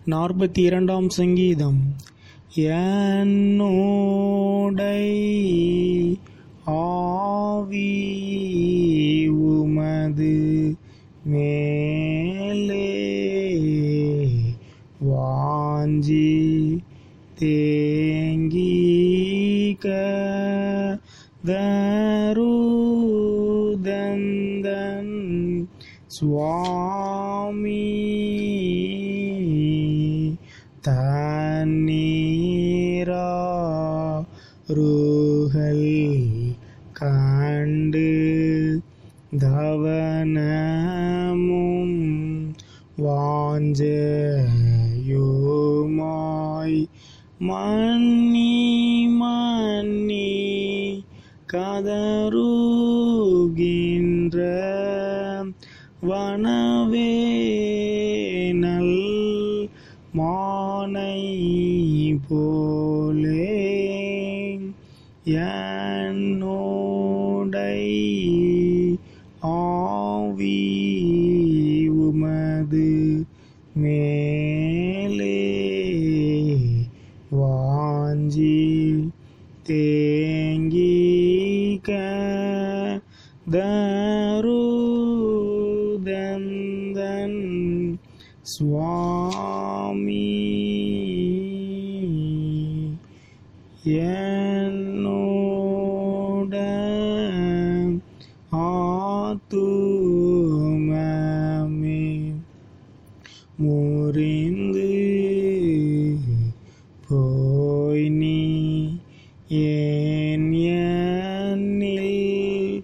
நாற்பத்தி இரண்டாம் சங்கீதம் என்னோடை ஆவி உமது மேலே வாஞ்சி தேங்கிக தருதந்தன் சுவாமி தண்ணீரா ருகள் கண்டு தவனமும் வாஞ்சயுமாய் மன்னி மன்னி கதருகின்ற வனவேனல் மானை போலே என்னோடை ஆவி உமது மேலே வாஞ்சி தேங்கிக தருதந்தன் சுவாமி என்னோட ஆத்துமமே முறிந்து போய் நீ ஏன் என்னில்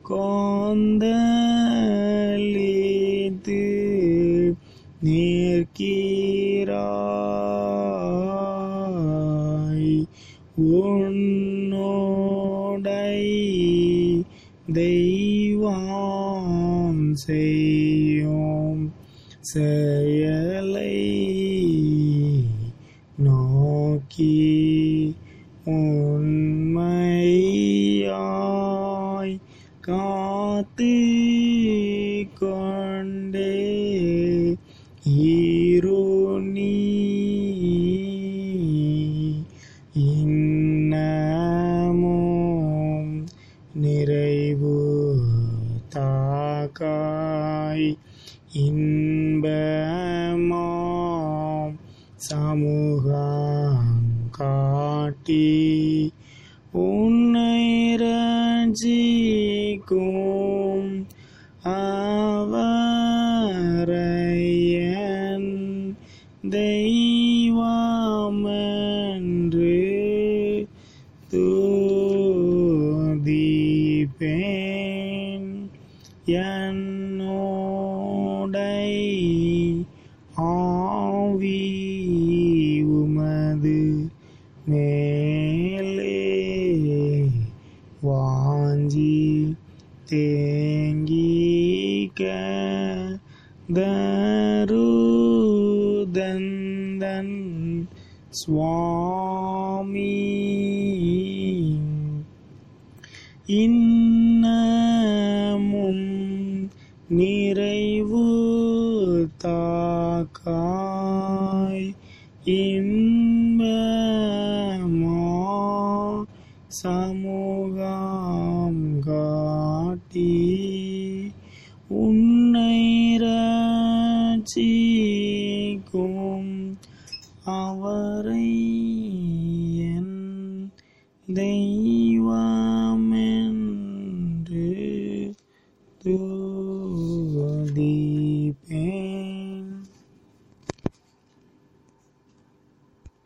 கொந்தளித்து நிற்கிறாய் உன்னோடை தெய்வம் செய்யும் செயலை நோக்கி உண்மையாய் காத்து கொண்டே இருநீ இன்னமும் நிறைவு தாக்காய் இன்பமாம் சமூகம் காட்டி உன்னை ரஞ்சிக்கும் அவரையன் தெய்வமென்று துதிப்பேன் என்னோடை ஆவி உமது மேலே வாஞ்சி தேங்கிக்க தருதந்தன் சுவாமி இன்னமும் நிறைவு தாக்காய் இன்பமா சமூகம் காட்டி உன்னை ரட்சிக்கும் அவரை என் தெய்வமென்று துதிப்பேன்